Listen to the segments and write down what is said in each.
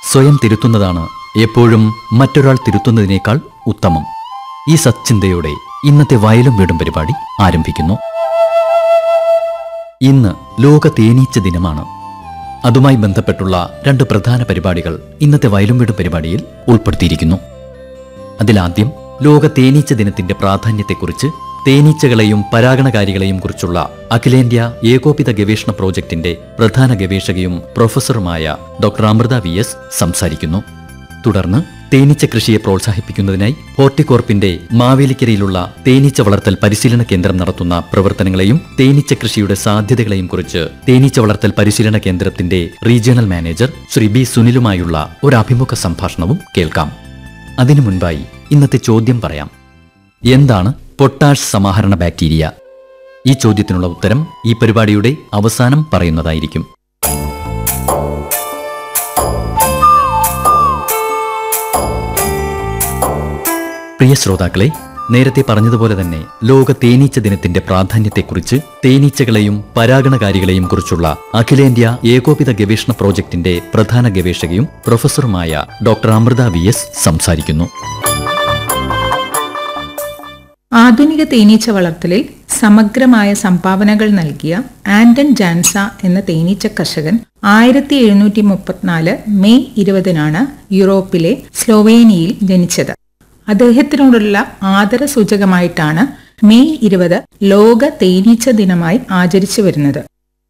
സ്വയം തിരുത്തുന്നതാണ് എപ്പോഴും മറ്റൊരാൾ തിരുത്തുന്നതിനേക്കാൾ ഉത്തമം ഈ സച്ചിന്തയോടെ ഇന്നത്തെ വയലും വീടും പരിപാടി ആരംഭിക്കുന്നു ഇന്ന് ലോക തേനീച്ച ദിനമാണ് അതുമായി ബന്ധപ്പെട്ടുള്ള രണ്ട് പ്രധാന പരിപാടികൾ ഇന്നത്തെ വയലും വീടും പരിപാടിയിൽ ഉൾപ്പെടുത്തിയിരിക്കുന്നു അതിലാദ്യം ലോക തേനീച്ച ദിനത്തിന്റെ പ്രാധാന്യത്തെക്കുറിച്ച് തേനീച്ചകളെയും പരാഗണകാരികളെയും കുറിച്ചുള്ള അഖിലേന്ത്യാ ഏകോപിത ഗവേഷണ പ്രോജക്ടിന്റെ പ്രധാന ഗവേഷകയും പ്രൊഫസറുമായ ഡോക്ടർ അമൃത വി എസ് സംസാരിക്കുന്നു തുടർന്ന് തേനീച്ച കൃഷിയെ പ്രോത്സാഹിപ്പിക്കുന്നതിനായി ഹോർട്ടികോർപ്പിന്റെ മാവേലിക്കരയിലുള്ള തേനീച്ച വളർത്തൽ പരിശീലന കേന്ദ്രം നടത്തുന്ന പ്രവർത്തനങ്ങളെയും തേനീച്ച കൃഷിയുടെ സാധ്യതകളെയും കുറിച്ച് തേനീച്ച വളർത്തൽ പരിശീലന കേന്ദ്രത്തിന്റെ റീജിയണൽ മാനേജർ ശ്രീ ബി സുനിലുമായുള്ള ഒരു അഭിമുഖ സംഭാഷണവും കേൾക്കാം അതിനു മുൻപായി ഇന്നത്തെ ചോദ്യം പറയാം എന്താണ് പൊട്ടാഷ് സമാഹരണ ബാക്ടീരിയ ഈ ചോദ്യത്തിനുള്ള ഉത്തരം ഈ പരിപാടിയുടെ അവസാനം പറയുന്നതായിരിക്കും പ്രിയ ശ്രോതാക്കളെ നേരത്തെ പറഞ്ഞതുപോലെ തന്നെ ലോക തേനീച്ച ദിനത്തിന്റെ പ്രാധാന്യത്തെക്കുറിച്ച് തേനീച്ചകളെയും പരാഗണകാരികളെയും കുറിച്ചുള്ള അഖിലേന്ത്യാ ഏകോപിത ഗവേഷണ പ്രോജക്ടിന്റെ പ്രധാന ഗവേഷകയും പ്രൊഫസറുമായ ഡോക്ടർ അമൃത വി എസ് സംസാരിക്കുന്നു ആധുനിക തേനീച്ച വളർത്തലിൽ സമഗ്രമായ സംഭാവനകൾ നൽകിയ ആൻഡൻ ജാൻസ എന്ന തേനീച്ച കർഷകൻ ആയിരത്തി എഴുന്നൂറ്റി മുപ്പത്തിനാല് മെയ് ഇരുപതിനാണ് യൂറോപ്പിലെ സ്ലോവേനിയയിൽ ജനിച്ചത് അദ്ദേഹത്തിനോടുള്ള ആദര സൂചകമായിട്ടാണ് മെയ് ഇരുപത് ലോക തേനീച്ച ദിനമായി ആചരിച്ചു വരുന്നത്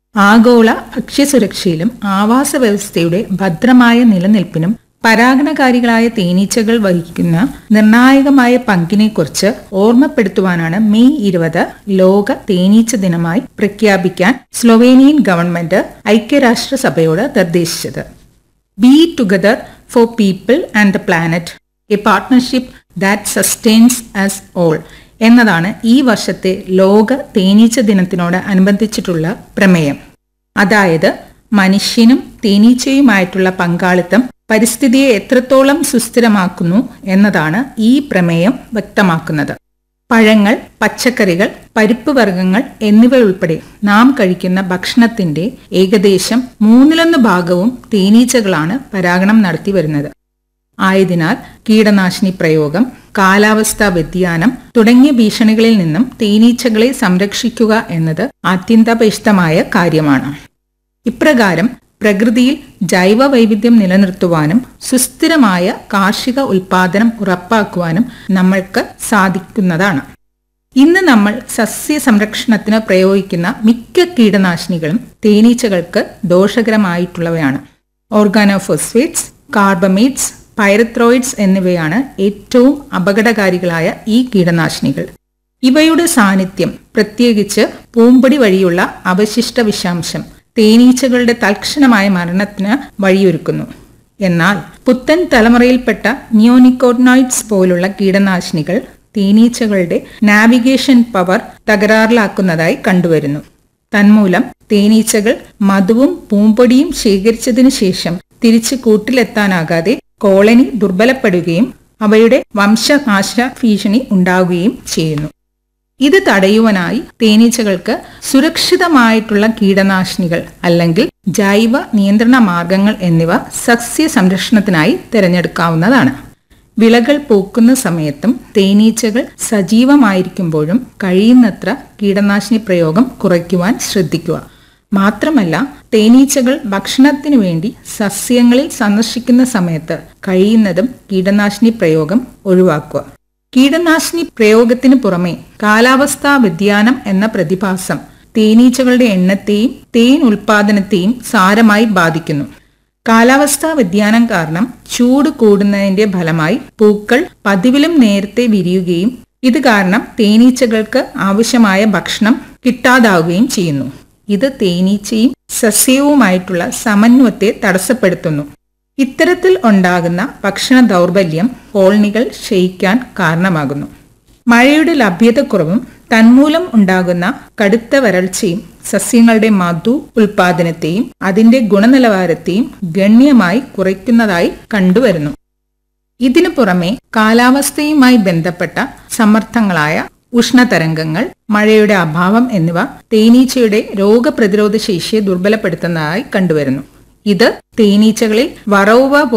ആഗോള ഭക്ഷ്യസുരക്ഷയിലും ആവാസ വ്യവസ്ഥയുടെ ഭദ്രമായ നിലനിൽപ്പിനും പരാഗണകാരികളായ തേനീച്ചകൾ വഹിക്കുന്ന നിർണായകമായ പങ്കിനെക്കുറിച്ച് ഓർമ്മപ്പെടുത്തുവാനാണ് മെയ് ഇരുപത് ലോക തേനീച്ച ദിനമായി പ്രഖ്യാപിക്കാൻ സ്ലൊവേനിയൻ ഗവൺമെന്റ് ഐക്യരാഷ്ട്രസഭയോട് നിർദ്ദേശിച്ചത് be together for people and the planet a partnership that sustains us all എന്നതാണ് ഈ വർഷത്തെ ലോക തേനീച്ച ദിനത്തിനോട് അനുബന്ധിച്ചിട്ടുള്ള പ്രമേയം അതായത് മനുഷ്യനും തേനീച്ചയുമായിട്ടുള്ള പങ്കാളിത്തം പരിസ്ഥിതിയെ എത്രത്തോളം സുസ്ഥിരമാക്കുന്നു എന്നതാണ് ഈ പ്രമേയം വ്യക്തമാക്കുന്നത് പഴങ്ങൾ പച്ചക്കറികൾ പരിപ്പ് വർഗ്ഗങ്ങൾ എന്നിവ ഉൾപ്പെടെ നാം കഴിക്കുന്ന ഭക്ഷണത്തിന്റെ ഏകദേശം മൂന്നിലൊന്ന് ഭാഗവും തേനീച്ചകളാണ് പരാഗണം നടത്തി വരുന്നത് ആയതിനാൽ കീടനാശിനി പ്രയോഗം കാലാവസ്ഥാ വ്യതിയാനം തുടങ്ങിയ ഭീഷണികളിൽ നിന്നും തേനീച്ചകളെ സംരക്ഷിക്കുക എന്നത് അത്യന്താപേക്ഷിതമായ കാര്യമാണ് ഇപ്രകാരം പ്രകൃതിയിൽ ജൈവ വൈവിധ്യം നിലനിർത്തുവാനും സുസ്ഥിരമായ കാർഷിക ഉൽപാദനം ഉറപ്പാക്കുവാനും നമ്മൾക്ക് സാധിക്കുന്നതാണ് ഇന്ന് നമ്മൾ സസ്യ സംരക്ഷണത്തിന് പ്രയോഗിക്കുന്ന മിക്ക കീടനാശിനികളും തേനീച്ചകൾക്ക് ദോഷകരമായിട്ടുള്ളവയാണ് ഓർഗാനോഫോസ്ഫേറ്റ്സ് കാർബമേറ്റ്സ് പൈറത്രോയിഡ്സ് എന്നിവയാണ് ഏറ്റവും അപകടകാരികളായ ഈ കീടനാശിനികൾ ഇവയുടെ സാന്നിധ്യം പ്രത്യേകിച്ച് പൂമ്പൊടി വഴിയുള്ള അവശിഷ്ട വിഷാംശം തേനീച്ചകളുടെ തൽക്ഷണമായ മരണത്തിന് വഴിയൊരുക്കുന്നു എന്നാൽ പുത്തൻ തലമുറയിൽപ്പെട്ട നിയോനിക്കോട്നോയിഡ്സ് പോലുള്ള കീടനാശിനികൾ തേനീച്ചകളുടെ നാവിഗേഷൻ പവർ തകരാറിലാക്കുന്നതായി കണ്ടുവരുന്നു തന്മൂലം തേനീച്ചകൾ മധുവും പൂമ്പൊടിയും ശേഖരിച്ചതിനു ശേഷം തിരിച്ച് കൂട്ടിലെത്താനാകാതെ കോളനി ദുർബലപ്പെടുകയും അവയുടെ വംശനാശ ഭീഷണി ഉണ്ടാവുകയും ചെയ്യുന്നു ഇത് തടയുവാനായി തേനീച്ചകൾക്ക് സുരക്ഷിതമായിട്ടുള്ള കീടനാശിനികൾ അല്ലെങ്കിൽ ജൈവ നിയന്ത്രണ മാർഗങ്ങൾ എന്നിവ സസ്യ സംരക്ഷണത്തിനായി തിരഞ്ഞെടുക്കാവുന്നതാണ് വിളകൾ പൂക്കുന്ന സമയത്തും തേനീച്ചകൾ സജീവമായിരിക്കുമ്പോഴും കഴിയുന്നത്ര കീടനാശിനി പ്രയോഗം കുറയ്ക്കുവാൻ ശ്രദ്ധിക്കുക മാത്രമല്ല തേനീച്ചകൾ ഭക്ഷണത്തിനു വേണ്ടി സസ്യങ്ങളിൽ സന്ദർശിക്കുന്ന സമയത്ത് കഴിയുന്നതും കീടനാശിനി പ്രയോഗം ഒഴിവാക്കുക കീടനാശിനി പ്രയോഗത്തിന് പുറമെ കാലാവസ്ഥാ വ്യതിയാനം എന്ന പ്രതിഭാസം തേനീച്ചകളുടെ എണ്ണത്തെയും തേൻ ഉൽപാദനത്തെയും സാരമായി ബാധിക്കുന്നു കാലാവസ്ഥാ വ്യതിയാനം കാരണം ചൂട് കൂടുന്നതിന്റെ ഫലമായി പൂക്കൾ പതിവിലും നേരത്തെ വിരിയുകയും ഇത് കാരണം തേനീച്ചകൾക്ക് ആവശ്യമായ ഭക്ഷണം കിട്ടാതാവുകയും ചെയ്യുന്നു ഇത് തേനീച്ചയും സസ്യവുമായിട്ടുള്ള സമന്വയത്തെ തടസ്സപ്പെടുത്തുന്നു ഇത്തരത്തിൽ ഉണ്ടാകുന്ന ഭക്ഷണ ദൗർബല്യം കോളനികൾ ക്ഷയിക്കാൻ കാരണമാകുന്നു മഴയുടെ ലഭ്യതക്കുറവും തന്മൂലം ഉണ്ടാകുന്ന കടുത്ത വരൾച്ചയും സസ്യങ്ങളുടെ മധു ഉൽപാദനത്തെയും അതിന്റെ ഗുണനിലവാരത്തെയും ഗണ്യമായി കുറയ്ക്കുന്നതായി കണ്ടുവരുന്നു ഇതിനു പുറമെ കാലാവസ്ഥയുമായി ബന്ധപ്പെട്ട സമ്മർദ്ദങ്ങളായ ഉഷ്ണതരംഗങ്ങൾ മഴയുടെ അഭാവം എന്നിവ തേനീച്ചയുടെ രോഗപ്രതിരോധ ശേഷിയെ ദുർബലപ്പെടുത്തുന്നതായി കണ്ടുവരുന്നു ഇത് തേനീച്ചകളിൽ വറോവ